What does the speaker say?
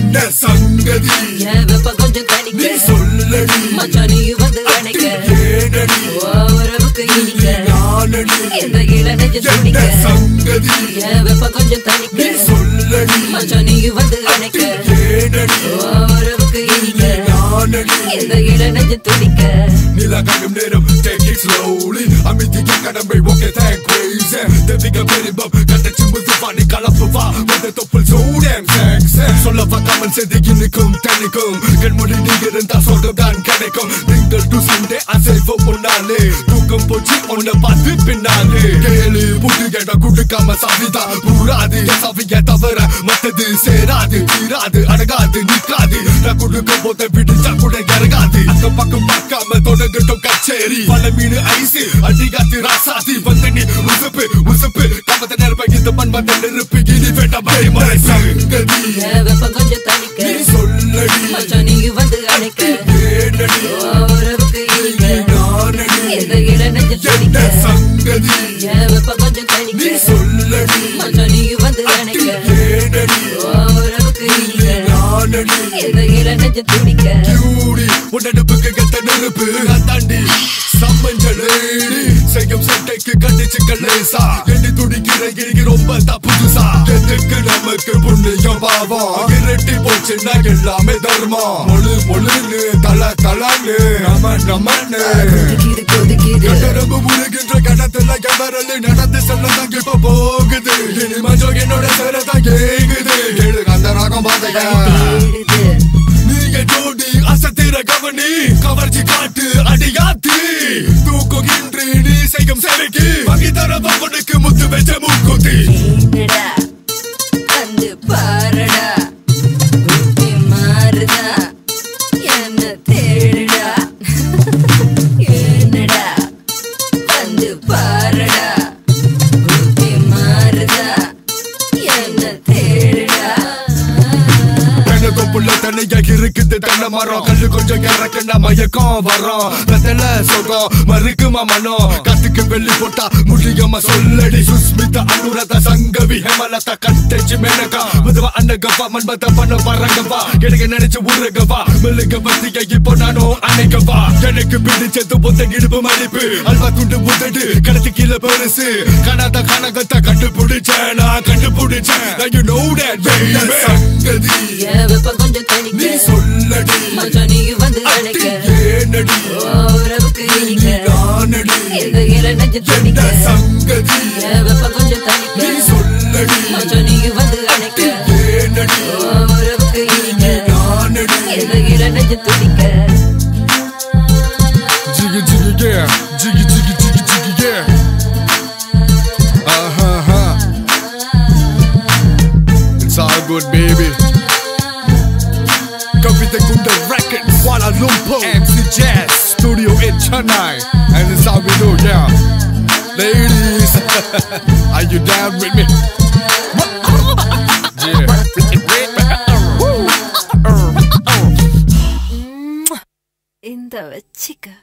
என்ன சங்கதி என் வெப்ப கொஞ்சம் நீ தணிக்க சொல்லடி மச்சான் நீயும் வந்து அணைக்க ஏனடி ஓரவுக்கு இனிக்க நானடி இந்த இளநெஞ்ச என்ன துடிக்க சங்கதி என் வெப்ப கொஞ்சம் நீ தணிக்க சொல்லடி மச்சான் நீயும் வந்து அணைக்க ஏனடி ஓரவுக்கு இனிக்க நானடி இந்த இளநெஞ்ச துடிக்க நிலகாயும் நேரம் take it slowly அமைதிக்கு கடமை ஓகே thank crazy தெவிக பெரும்பம் கட்டச்சு முதுவாணி கலப்பு வா வந்த தொப்புள் சூடம் sex சொல்ல பார்க்காமல் செதுக்கி நிற்கும் தனிக்கும் கண்மொழி நீ இருந்தா சொல்றது தான் கிடைக்கும் நீங்கள் டு சண்டே அசைவு முன்னாலே தூக்கம் போச்சு உன்னை பார்த்து பின்னாலே கேளு புது இடம் கொடுக்காம சாவிதா கூடாது சாவிய தவிர மத்தது சேராது தீராது அடங்காது நிற்காது நான் கொடுக்க போத பிடிச்சா கூட இறங்காது அக்கம் பக்கம் பார்க்காம தொடங்கட்டும் கச்சேரி பல மீன் ஐசு அடிகாத்து ராசாதி வந்து நீ உசுப்பு உசுப்பு கமத்த நெருப்ப இந்த பண்பட்ட நெருப்பு இனி வேண்டாம் பயமறை சங்கதி என் வெப்ப கொஞ்சம் தணிக்க நீ சொல்லடி மச்சான் நீயும் வந்து அணைக்க ஏனடி ஓரவுக்கு இனிக்க நானடி இந்த இளநெஞ்ச என்ன துடிக்க சங்கதி என் வெப்ப கொஞ்சம் நீ தணிக்க சொல்லடி மச்சான் நீயும் வந்து அணைக்க ஏனடி ஓரவுக்கு இனிக்க நானடி இந்த இளநெஞ்ச துடிக்க கியூடி உடனுப்புக்கு கெட்ட நெருப்பு அதாண்டி சம்மஞ்சலேடி செய்யும் சட்டைக்கு கண்டிச்சு கல்லேசா எண்ணி துடிக்கிற கிரிக்கு ரொம்ப தப்புதுசா எதுக்கு நமக்கு புண்ணியம் பாவம் இரட்டி போச்சுன்னா எல்லாமே தர்மம் மொழு மொழுன்னு தல தலன்னு நம நமன்னு கொதிக்குது கொதிக்குது கட்டரம்பு முழுகின்ற கடத்துல எவரலு நடந்து செல்லதான் இப்ப போகுது இனி மஞ்சள் என்னோட சேரதான் கேக்குது கேளு அந்த ராகம் பாதையா தேடுது நீங்க ஜோடி அசத்திர கவனி கவர்ச்சி காட்டு அடியாத்தி தூக்குகின்ற நீ செய்யும் சேவைக்கு வகி தர பவனுக்கு முத்து வச்ச மூக்குத்தி என்னடா வந்து பாருடா புத்தி மாறுதா என்ன தேடுடா என்னடா வந்து பாருடா புத்தி மாறுதா என்ன தேடுடா கண்ணு தொப்புள்ள தனியா இருக்குது தென்னை மரம் கல்லு கொஞ்சம் இறக்குனா மயக்கம் வரும் வெத்தல சுகம் மறுக்குமா மனம் காத்துக்கு வெள்ளி போட்டா முடியுமா சொல்லடி சுஸ்மிதா அனுரத சங்கவி ஹேமலதா கட்டச்சு மேனகா மதுவா அண்ணகவா மண்பத்த பண்ண வரங்கவா எனக்கு நினைச்சு ஊரகவா மெல்லுக பத்திய இப்போ நானும் அணைக்கவா எனக்கு பிடிச்சது பொத்த இடுப்பு மடிப்பு அல்வா துண்டு உதடு கடத்து கீழே பெருசு காணாத காணகத்தை கண்டுபிடிச்சேன் நான் கண்டுபிடிச்சேன் Now you know that baby சங்கதி என் வெப்ப கொஞ்சம் நீ தணிக்க சொல்லடி மச்சான் நீயும் வந்து அணைக்க ஏனடி ஓரவுக்கு இனிக்க நானடி இந்த இளநெஞ்ச என்ன துடிக்க சங்கதி என் வெப்ப கொஞ்சம் நீ தணிக்க சொல்லடி மச்சான் நீயும் வந்து அணைக்க ஏனடி ஓரவுக்கு இனிக்க நானடி இந்த இளநெஞ்ச துடிக்க Jiggy jiggy yeah, jiggy jiggy jiggy jiggy yeah. Uh huh huh. It's all good, baby. Kavita Kunda Records, Kuala Lumpur, MC Jazz, Studio in Chennai, and it's how we do, yeah. Ladies, are you down with me? Yeah. இந்த வச்சிக்க